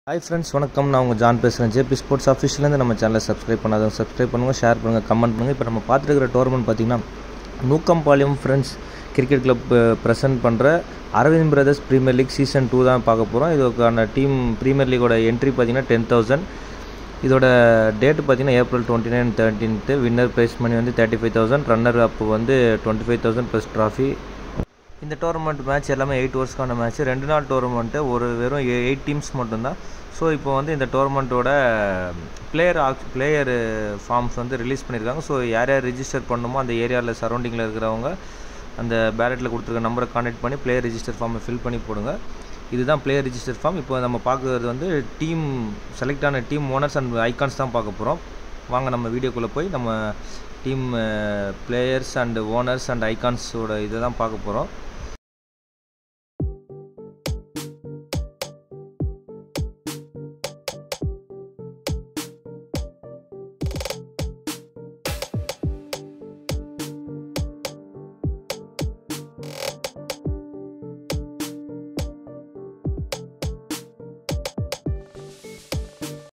hi friends வணக்கம் நான் உங்கள் ஜான் பேசுகிறேன் ஜேபி ஸ்போர்ட்ஸ் ஆஃபீஸ்லேருந்து நம்ம சேனலை சப்ஸ்கிரைப் பண்ணாதவங்க சப்ஸ்கிரைப் பண்ணுங்கள் ஷேர் பண்ணுங்கள் கமெண்ட் பண்ணுங்கள் இப்போ நம்ம பார்த்துருக்கிற டோர்னமெண்ட் பார்த்திங்கன்னா Nookampalayam friends cricket club present பண்ணுற Aravind brothers premier league season two தான் பார்க்க போகிறோம் இதுக்கான டீம் ப்ரீமியர் லீகோட என்ட்ரி பார்த்திங்கன்னா டென் தௌசண்ட் இதோட டேட்டு பார்த்தீங்கன்னா April twenty nine thirteenth winner prize money வந்து thirty five thousand runner up வந்து twenty five thousand plus trophy இந்த டோர்னமெண்ட் மேட்ச் எல்லாமே எயிட் ஓவர்ஸ்க்கான மேட்ச் ரெண்டு நாள் டோர்னமெண்ட்டு ஒரு வெறும் எயிட் டீம்ஸ் மட்டும்தான் ஸோ இப்போ வந்து இந்த டோர்னமெண்ட்டோட பிளேயர் ஆக் பிளேயர் ஃபார்ம்ஸ் வந்து ரிலீஸ் பண்ணியிருக்காங்க ஸோ யார் யார் ரிஜிஸ்டர் பண்ணுமோ அந்த ஏரியாவில் சரௌண்டிங்கில் இருக்கிறவங்க அந்த பேலட்டில் கொடுத்துருக்க நம்பரை கான்டெக்ட் பண்ணி பிளேயர் ரிஜிஸ்டர் ஃபார்மை ஃபில் பண்ணி போடுங்க இதுதான் பிளேயர் ரிஜிஸ்டர் ஃபார்ம் இப்போ நம்ம பார்க்குறது வந்து டீம் செலக்ட் ஆன டீம் ஓனர்ஸ் அண்ட் ஐகான்ஸ் தான் பார்க்க போகிறோம் வாங்க நம்ம வீடியோக்குள்ளே போய் நம்ம team players and owners and ஐகான்ஸோட இதை தான் பார்க்க போகிறோம்